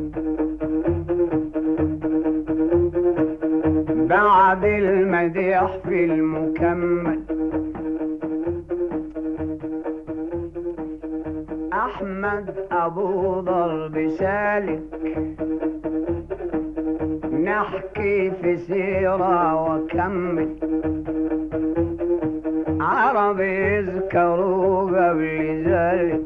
بعد المديح في المكمل أحمد أبو ضرب سالك نحكي في سيرة وكمل عرب يذكروا قبل ذلك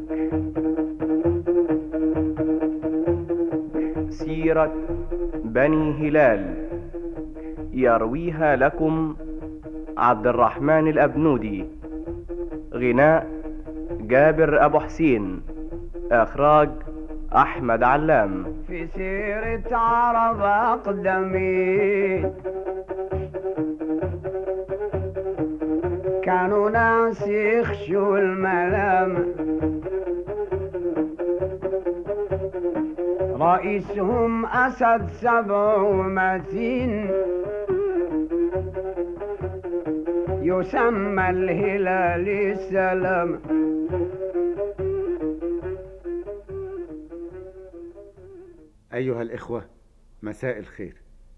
سيرة بني هلال يرويها لكم عبد الرحمن الأبنودي غناء جابر أبو حسين إخراج أحمد علام في سيرة عرب أقدمين كانوا ناس يخشوا الملام رئيسهم أسد سبع ومتين يسمى الهلال السلام أيها الإخوة مساء الخير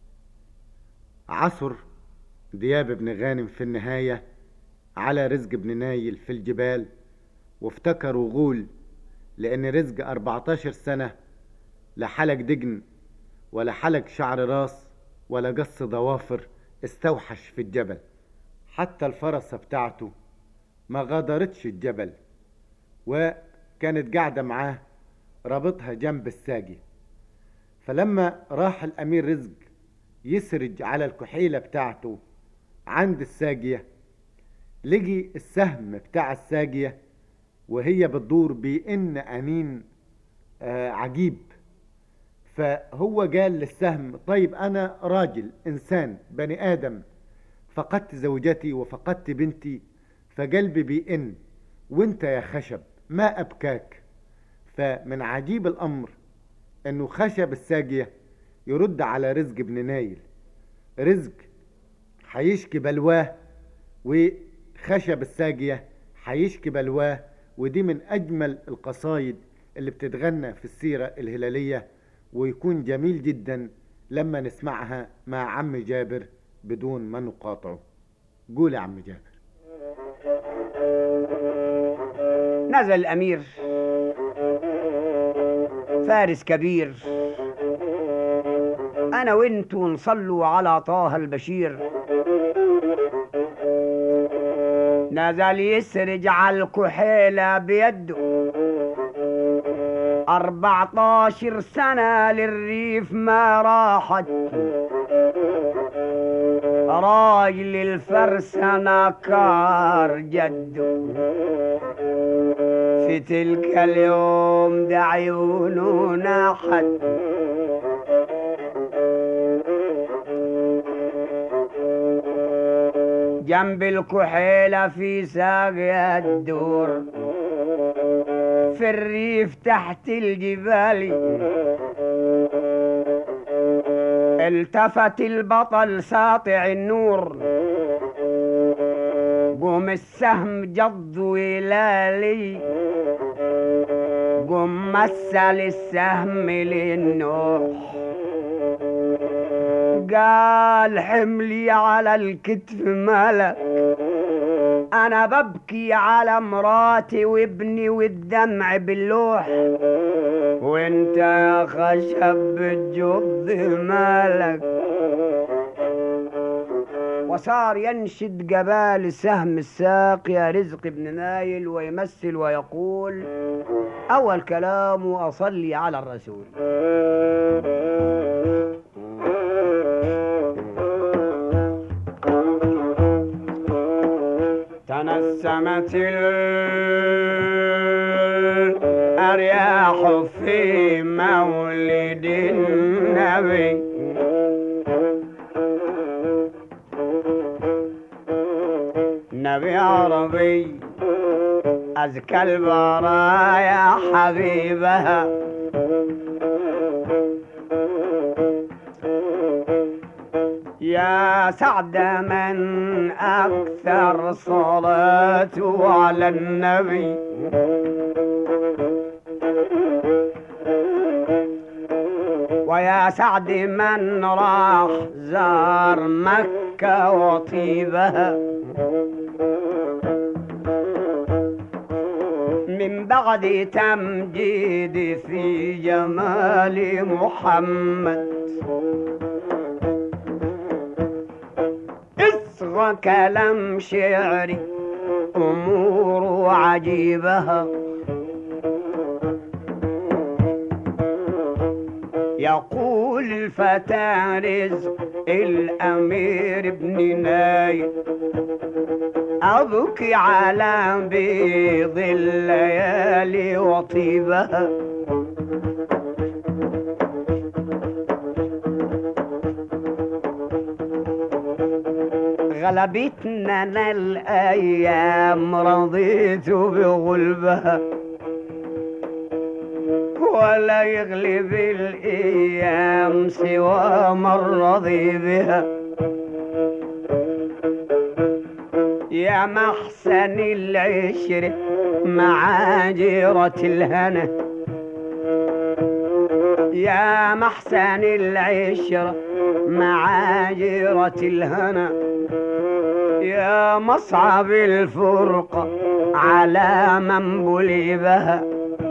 عثر دياب بن غانم في النهاية على رزق بن نايل في الجبال وافتكروا غول لأن رزق 14 سنة لا حلق دجن ولا حلق شعر راس ولا قص ضوافر استوحش في الجبل حتى الفرسة بتاعته ما غادرتش الجبل وكانت قاعدة معاه رابطها جنب الساقي فلما راح الأمير رزق يسرج على الكحيلة بتاعته عند الساقية لقي السهم بتاع الساقية وهي بتدور بإن أنين آه عجيب فهو قال للسهم طيب أنا راجل إنسان بني آدم فقدت زوجتي وفقدت بنتي فقلبي بيئن وانت يا خشب ما أبكاك فمن عجيب الأمر انه خشب الساقية يرد على رزق ابن نايل رزق هيشكي بلواه وخشب الساقية هيشكي بلواه ودي من أجمل القصايد اللي بتتغنى في السيرة الهلالية ويكون جميل جدا لما نسمعها مع عم جابر بدون ما نقاطعه قول يا عم جابر نزل الأمير فارس كبير أنا وانتو نصلوا على طه البشير نزل يسرج على الكحيلة بيده أربعتاشر سنة للريف ما راحت راجل الفرسة كار جده في تلك اليوم ده عيونه ناحت جنب الكحيلة في ساقية الدور في الريف تحت الجبال التفت البطل ساطع النور قوم السهم جض ولالي قوم مثل السهم للنوح قال حملي على الكتف ملك انا ببكي على مراتي وابني والدمع باللوح وانت يا خشب بتجض مالك وصار ينشد جبال سهم الساق يا رزق ابن نايل ويمثل ويقول أول كلامه أصلي على الرسول تنسمت الأرياح في مولد النبي نبي عربي أزكى البرايا حبيبها يا سعد من أكثر صلاته على النبي ويا سعد من راح زار مكة وطيبها من بعد تمجيد في جمال محمد اصغى كلام شعري امور عجيبها يقول الفتى رزق الامير ابن نايل ابكي على بيض الليالي وطيبها غلبتنا أنا الايام رضيت بغلبها ولا يغلب الايام سوى من رضي بها يا محسن العشر مع جيرة الهنا يا محسن العشرة مع جيرة الهنا يا مصعب الفرقة على من بلي بها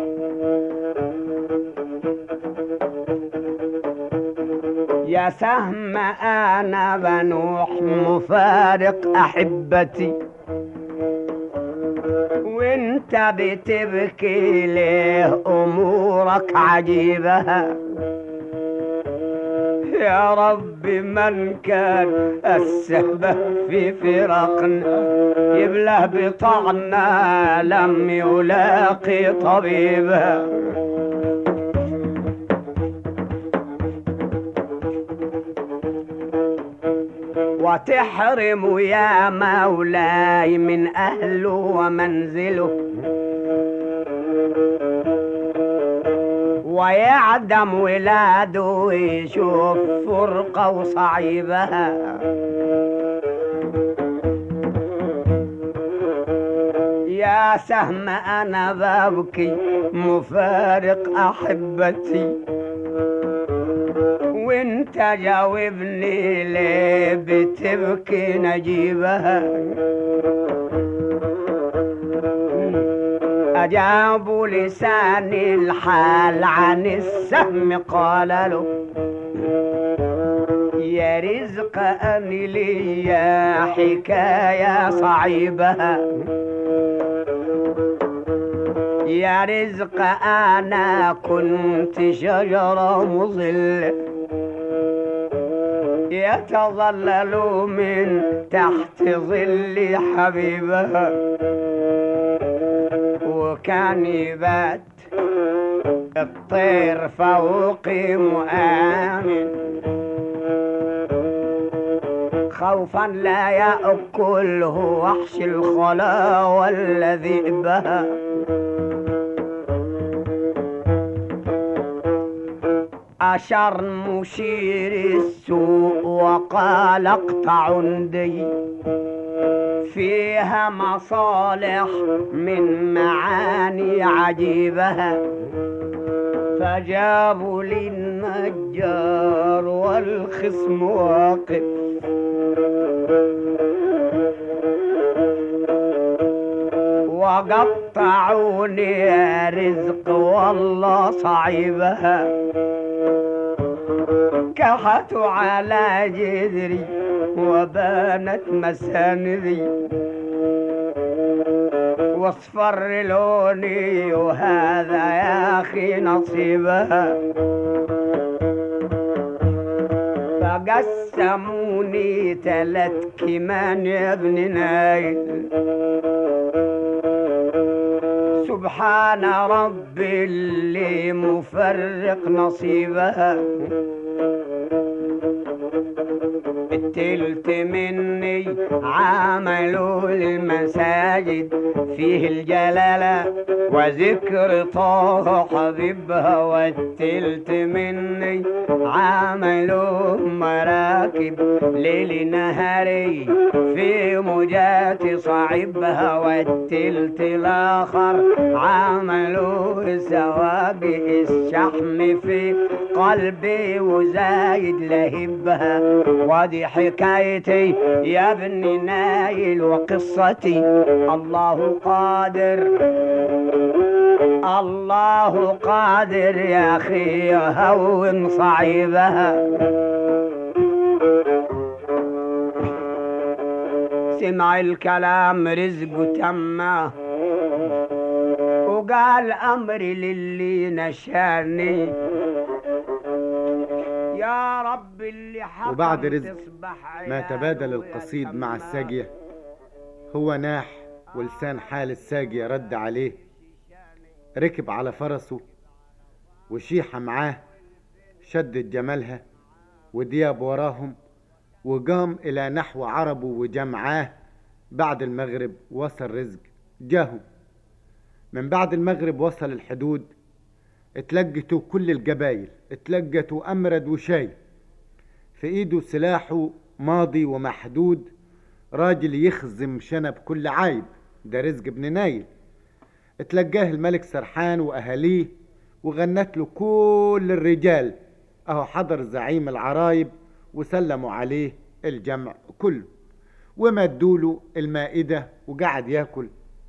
يا سهم أنا بنوح مفارق أحبتي وانت بتبكي ليه أمورك عجيبة يا رب من كان السبب في فراقنا يبله بطعنا لم يلاقي طبيبا وتحرم يا مولاي من أهله ومنزله ويعدم ولاده ويشوف فرقة وصعيبها يا سهم أنا ببكي مفارق أحبتي وانت جاوبني ليه بتبكي نجيبها أجاب لسان الحال عن السهم قال له يا رزق أني لي يا حكاية صعيبة يا رزق أنا كنت شجرة مظلة يتظلل من تحت ظل حبيبها وكان يبات الطير فوقي مؤمن خوفا لا يأكله وحش الخلا والذئبها أشر مشير السوء وقال اقطع عندي فيها مصالح من معاني عجيبها فجابوا للنجار والخصم واقف وقطعوني يا رزق والله صعيبها كحت على جذري وبانت مساندي واصفر لوني وهذا يا اخي نصيبها فقسموني تلت كمان يا ابن نايل سبحان ربي اللي مفرق نصيبها والتلت مني عملوا المساجد فيه الجلالة وذكر طه حبيبها والتلت مني عملوا مراكب ليل نهاري في موجات صعبها والتلت الاخر عملوا سواقي الشحم في قلبي وزايد لهبها وادي حكايتي يا ابني نايل وقصتي الله قادر الله قادر يا اخي هون صعيبها سمع الكلام رزق تمه وقال امري للي نشاني يا رب اللي حكم وبعد رزق تصبح ما عيال تبادل القصيد مع ويتمى. الساقية هو ناح ولسان حال الساقية رد عليه ركب على فرسه وشيحة معاه شدت جمالها ودياب وراهم وقام إلى نحو عربه وجمعاه بعد المغرب وصل رزق جاهم من بعد المغرب وصل الحدود اتلقتوا كل القبايل اتلقتوا أمرد وشاي في ايده سلاحه ماضي ومحدود راجل يخزم شنب كل عيب ده رزق ابن نايل اتلقاه الملك سرحان واهاليه وغنت له كل الرجال اهو حضر زعيم العرايب وسلموا عليه الجمع كله ومدوا له المائدة وقعد ياكل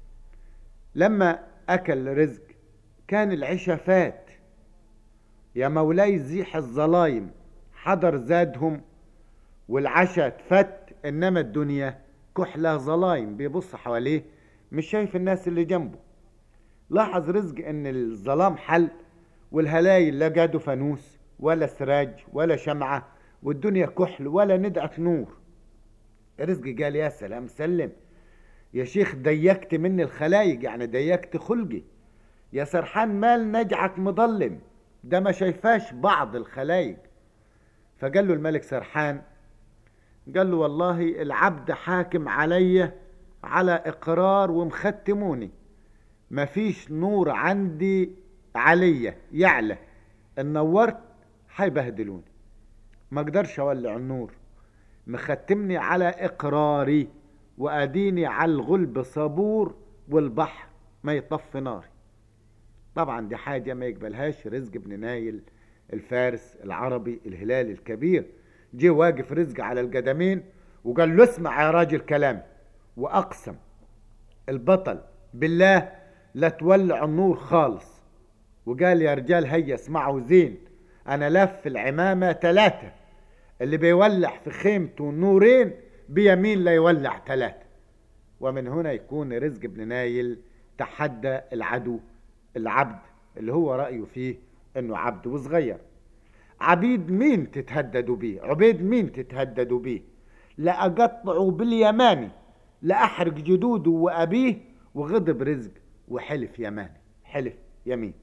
لما اكل رزق كان العشاء فات يا مولاي زيح الظلايم حضر زادهم والعشاء اتفت انما الدنيا كحلة ظلايم بيبص حواليه مش شايف الناس اللي جنبه لاحظ رزق ان الظلام حل والهلايل لا جادوا فانوس ولا سراج ولا شمعة والدنيا كحل ولا ندعة نور رزق قال يا سلام سلم يا شيخ ضيقت مني الخلايق يعني ضيقت خلقي يا سرحان مال نجعك مضلم ده ما شايفاش بعض الخلايق فقال له الملك سرحان قال له والله العبد حاكم علي على اقرار ومختموني مفيش نور عندي عليا يعلى ان نورت هيبهدلوني ما اقدرش اولع النور مختمني على اقراري واديني على الغلب صبور والبحر ما يطفي ناري طبعا دي حاجة ما يقبلهاش رزق ابن نايل الفارس العربي الهلال الكبير جه واقف رزق على القدمين وقال له اسمع يا راجل كلامي واقسم البطل بالله لا تولع النور خالص وقال يا رجال هيا اسمعوا زين انا لف العمامة ثلاثة اللي بيولع في خيمته نورين بيمين لا يولع ثلاثة ومن هنا يكون رزق ابن نايل تحدى العدو العبد اللي هو رأيه فيه انه عبد وصغير عبيد مين تتهددوا بيه عبيد مين تتهددوا بيه لا اقطعه باليماني لا احرق جدوده وابيه وغضب رزق وحلف يماني حلف يمين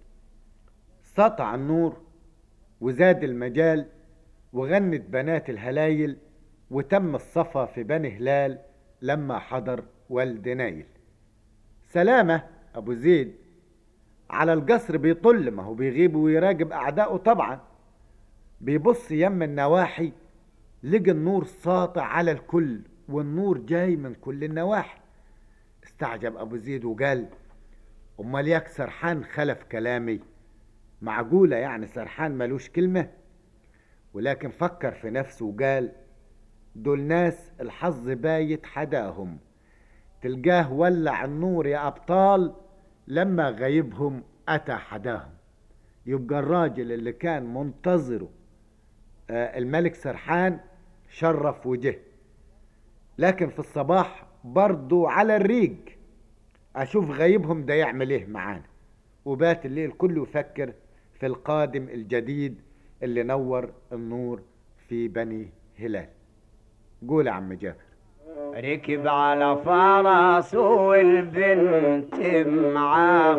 سطع النور وزاد المجال وغنت بنات الهلايل وتم الصفا في بني هلال لما حضر والد نايل سلامة أبو زيد على القصر بيطل ما هو بيغيب ويراقب أعدائه طبعا بيبص يم النواحي لقى النور ساطع على الكل والنور جاي من كل النواحي استعجب أبو زيد وقال أمال ياك سرحان خلف كلامي معقولة يعني سرحان ملوش كلمة ولكن فكر في نفسه وقال دول ناس الحظ بايت حداهم تلقاه ولع النور يا أبطال لما غيبهم أتى حداهم يبقى الراجل اللي كان منتظره آه، الملك سرحان شرف وجه لكن في الصباح برضو على الريق أشوف غيبهم ده يعمل إيه معانا وبات الليل كله يفكر في القادم الجديد اللي نور النور في بني هلال قول يا عم جابر ركب على فرس والبنت معاه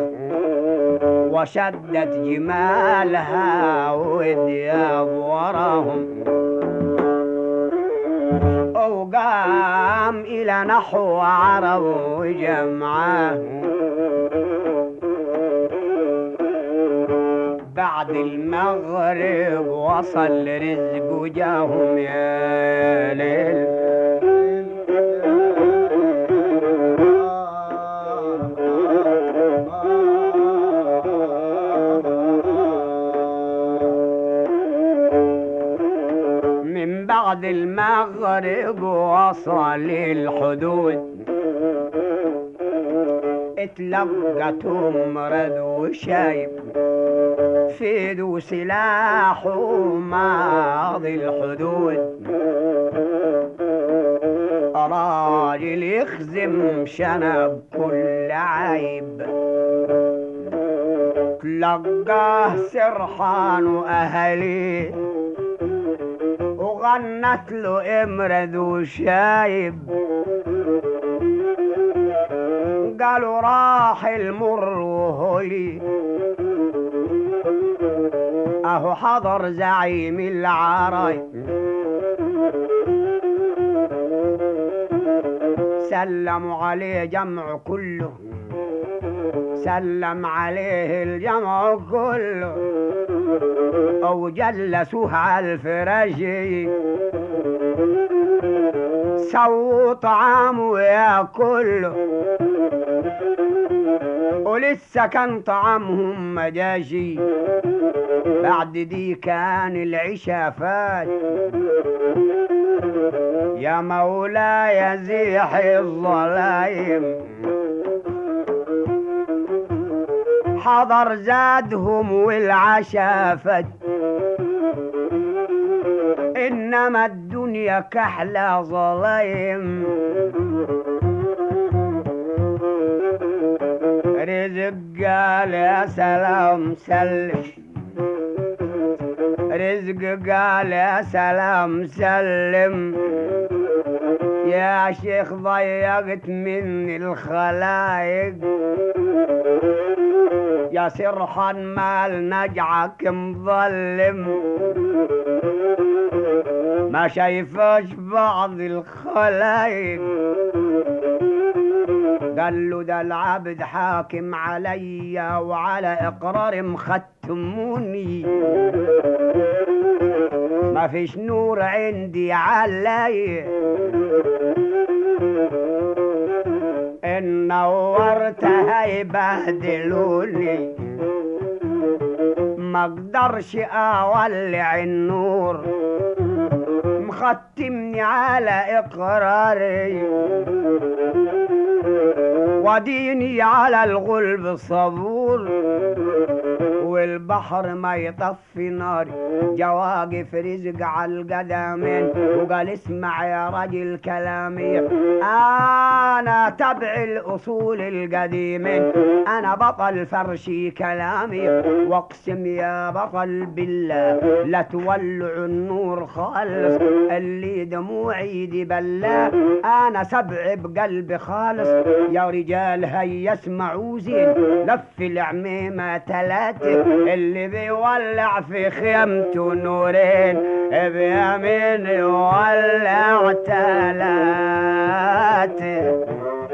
وشدت جمالها ودياب وراهم وقام إلى نحو عرب وجمعه بعد المغرب وصل رزق جاهم يا ليل من بعد المغرب وصل الحدود اتلقت مرد وشايب في ذو سلاح ماضي الحدود راجل يخزم شنب كل عيب تلقاه سرحان واهليه وغنت له امرد وشايب قالوا راح المر وهولي اهو حضر زعيم العراي سلموا عليه جمع كله سلم عليه الجمع كله او جلسوه على الفراش سووا طعامه ياكله ولسه كان طعامهم ما جاشي بعد دي كان العشاء فات يا مولاي زيح الظلايم حضر زادهم والعشاء فت انما الدنيا كحلى ظلايم رزق قال يا سلام سلم رزق قال يا سلام سلم يا شيخ ضيقت مني الخلايق يا سرحان مال نجعك مظلم ما شايفاش بعض الخلايق قال له ده العبد حاكم عليا وعلى اقرار مختموني ما فيش نور عندي علي ان نورت هيبهدلوني ما اقدرش اولع النور مختمني على اقراري وديني على الغلب صبور والبحر ما يطفي ناري جواقف رزق على القدمين وقال اسمع يا رجل كلامي انا تبع الاصول القديمين انا بطل فرشي كلامي واقسم يا بطل بالله لا تولع النور خالص اللي دموعي دي بلا انا سبع بقلبي خالص يا رجال هيا اسمعوا زين لف العميمة تلاتة اللي بيولع في خيمته نورين بيمين يولع تلاتة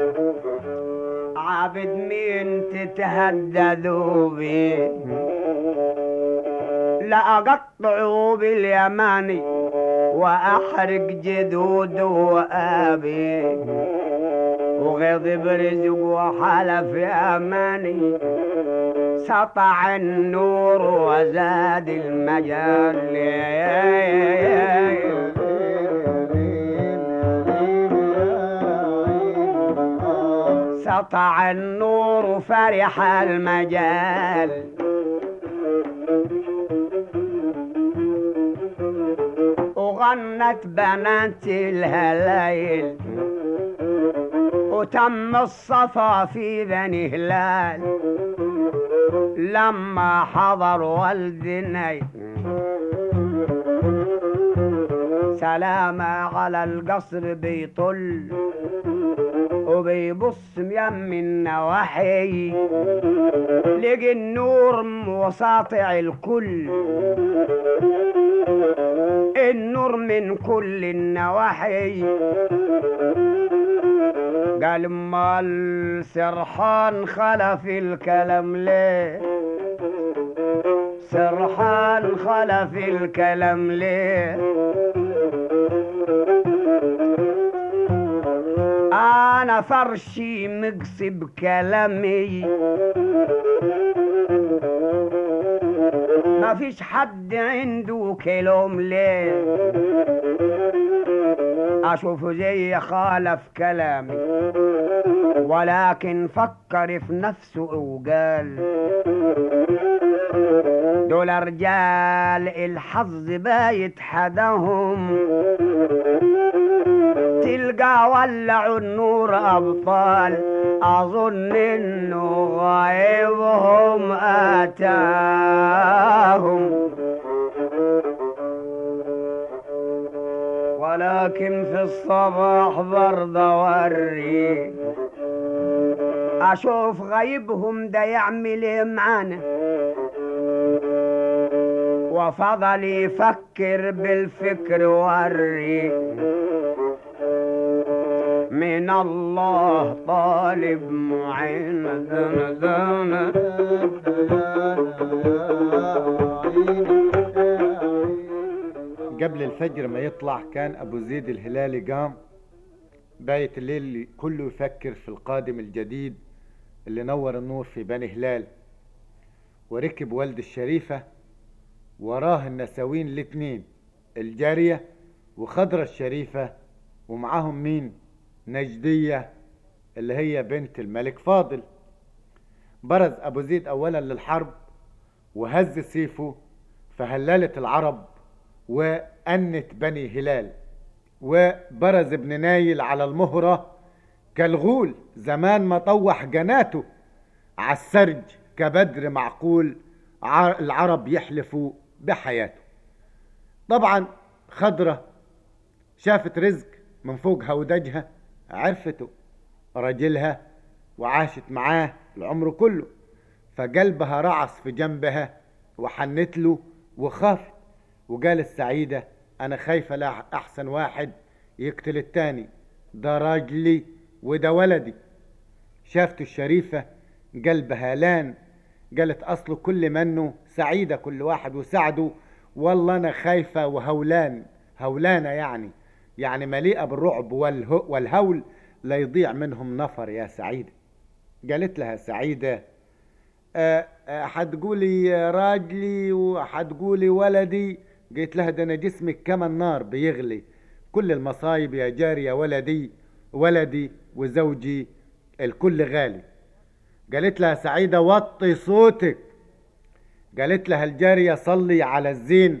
عابد مين تتهددوا بيه لا أقطعوا باليماني وأحرق جدود وأبي وغضب رزق وحلف أماني سطع النور وزاد المجال سطع النور فرح المجال وغنت بنات الهلايل وتم الصفا في بني هلال لما حضر والد ناي سلام على القصر بيطل وبيبص يم النواحي لقي النور وساطع الكل النور من كل النواحي قال امال سرحان خلف الكلام ليه سرحان خلف الكلام ليه انا فرشي مقصي بكلامي ما فيش حد عنده كلام ليه اشوفه زي خالف كلامي ولكن فكر في نفسه وقال دول رجال الحظ بايت حدهم تلقى ولعوا النور أبطال أظن إنه غايبهم آتاهم ولكن في الصباح برضه وري أشوف غيبهم ده يعمل إيه معانا وفضل يفكر بالفكر وري من الله طالب معين دنا دنا قبل الفجر ما يطلع كان ابو زيد الهلالي قام بايت الليل كله يفكر في القادم الجديد اللي نور النور في بني هلال وركب والد الشريفة وراه النساوين الاتنين الجارية وخضرة الشريفة ومعاهم مين نجدية اللي هي بنت الملك فاضل برز أبو زيد أولا للحرب وهز سيفه فهللت العرب وأنت بني هلال وبرز ابن نايل على المهرة كالغول زمان ما طوح جناته على السرج كبدر معقول ع- العرب يحلفوا بحياته طبعا خضرة شافت رزق من فوق هودجها عرفته راجلها وعاشت معاه العمر كله فقلبها رعص في جنبها وحنت له وخافت وقالت سعيدة أنا خايفة لا أحسن واحد يقتل التاني ده راجلي وده ولدي شافته الشريفة قلبها لان قالت أصله كل منه سعيدة كل واحد وسعده والله أنا خايفة وهولان هولانة يعني يعني مليئة بالرعب والهو والهول لا يضيع منهم نفر يا سعيدة قالت لها سعيدة آه، آه، حتقولي راجلي وحتقولي ولدي قلت لها ده انا جسمك كما النار بيغلي كل المصايب يا جارية ولدي ولدي وزوجي الكل غالي قالت لها سعيدة وطي صوتك قالت لها الجارية صلي على الزين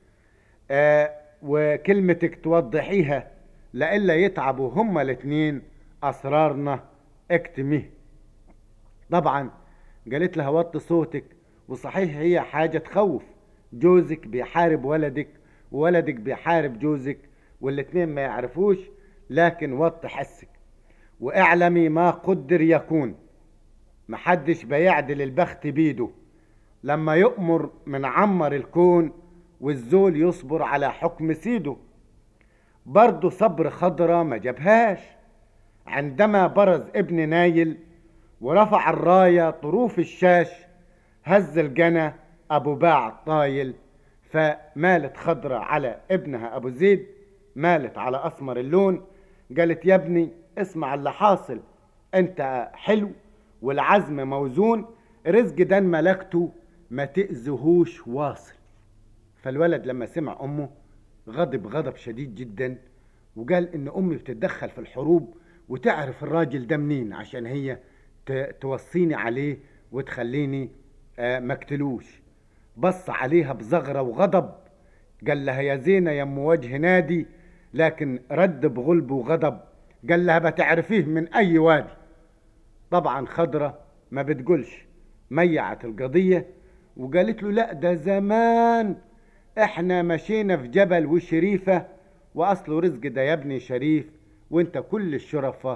آه وكلمتك توضحيها لإلا يتعبوا هما الاتنين أسرارنا اكتميه طبعا قالت لها وطي صوتك وصحيح هي حاجة تخوف جوزك بيحارب ولدك وولدك بيحارب جوزك والاتنين ما يعرفوش لكن وطي حسك واعلمي ما قدر يكون محدش بيعدل البخت بيده لما يؤمر من عمر الكون والزول يصبر على حكم سيده برضه صبر خضرة ما جابهاش عندما برز ابن نايل ورفع الراية طروف الشاش هز الجنى أبو باع الطايل فمالت خضرة على ابنها أبو زيد مالت على أسمر اللون قالت يا ابني اسمع اللي حاصل انت حلو والعزم موزون رزق ده ملكته ما تأذهوش واصل فالولد لما سمع أمه غضب غضب شديد جدا وقال إن أمي بتتدخل في الحروب وتعرف الراجل ده منين عشان هي ت- توصيني عليه وتخليني آه، مقتلوش بص عليها بزغرة وغضب قال لها يا زينة يا ام وجه نادي لكن رد بغلب وغضب قال لها بتعرفيه من أي وادي طبعا خضرة ما بتقولش ميعت القضية وقالت له لا ده زمان احنا مشينا في جبل وشريفة واصله رزق ده يا ابني شريف وانت كل الشرفة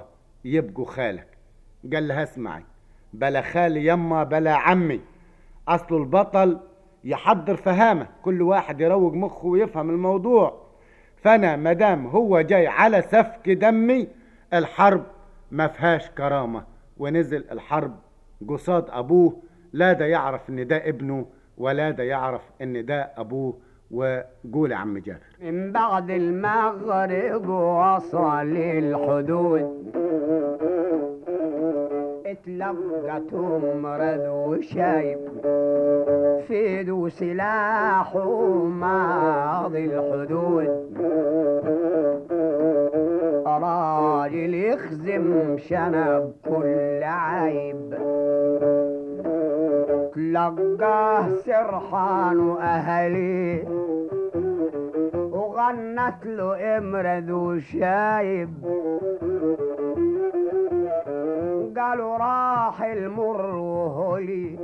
يبقوا خالك قال لها اسمعي بلا خالي يما بلا عمي اصل البطل يحضر فهامه كل واحد يروج مخه ويفهم الموضوع فانا مدام هو جاي على سفك دمي الحرب ما فيهاش كرامه ونزل الحرب قصاد ابوه لا ده يعرف ان ده ابنه ولا ده يعرف ان ده ابوه وقول يا عم جابر من بعد المغرب وصل الحدود اتلقت مرد وشايب في دو سلاح وماضي الحدود راجل يخزم شنب كل عيب تلقاه سرحان واهلي وغنت له امرد وشايب قالوا راح المر وهولي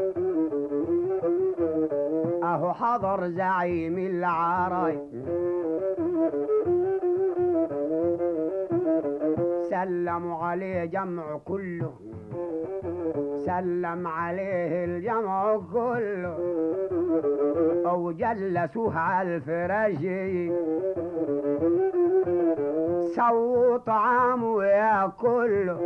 اهو حضر زعيم العراي سلموا عليه جمع كله سلم عليه الجمع كله او جلسوه على الفراش سووا طعام وياكله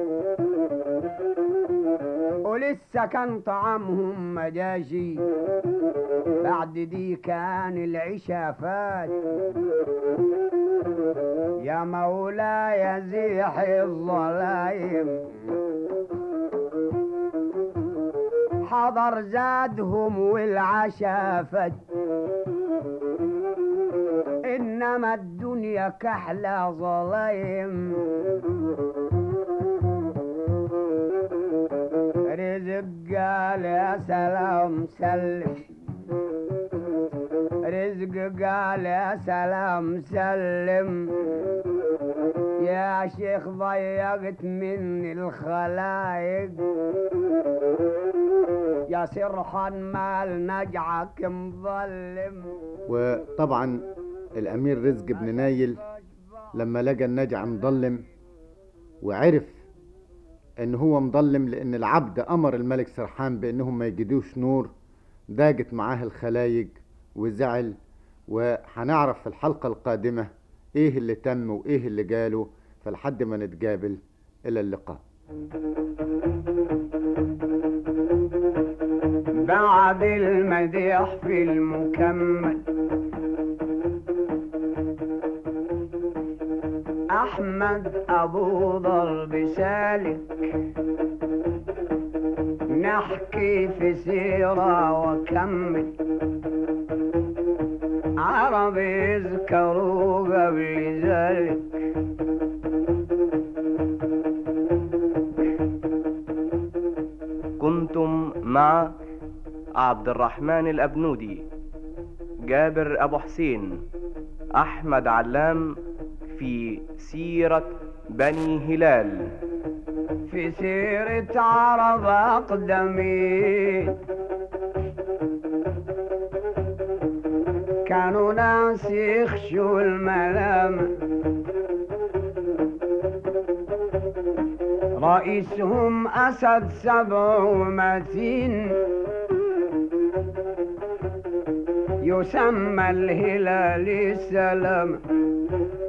ولسه كان طعامهم ما جاشي بعد دي كان العشاء فات يا مولاي زيح الظلايم حضر زادهم والعشاء فت انما الدنيا كحلة ظلايم رزق قال يا سلام سلم رزق قال يا سلام سلم يا شيخ ضيقت مني الخلايق يا سرحان مال نجعك مظلم وطبعا الامير رزق بن نايل لما لقى النجع مظلم وعرف ان هو مظلم لان العبد امر الملك سرحان بانهم ما يجدوش نور ضاقت معاه الخلايق وزعل وهنعرف في الحلقة القادمة ايه اللي تم وايه اللي قاله فلحد ما نتقابل الى اللقاء بعد المديح في المكمل أحمد أبو ضرب سالك نحكي في سيرة وكمل عرب يذكروا قبل ذلك كنتم مع عبد الرحمن الأبنودي جابر أبو حسين أحمد علام في سيرة بني هلال في سيرة عرب أقدمين كانوا ناس يخشوا الملامة رئيسهم أسد سبع ومتين يسمى الهلال السلام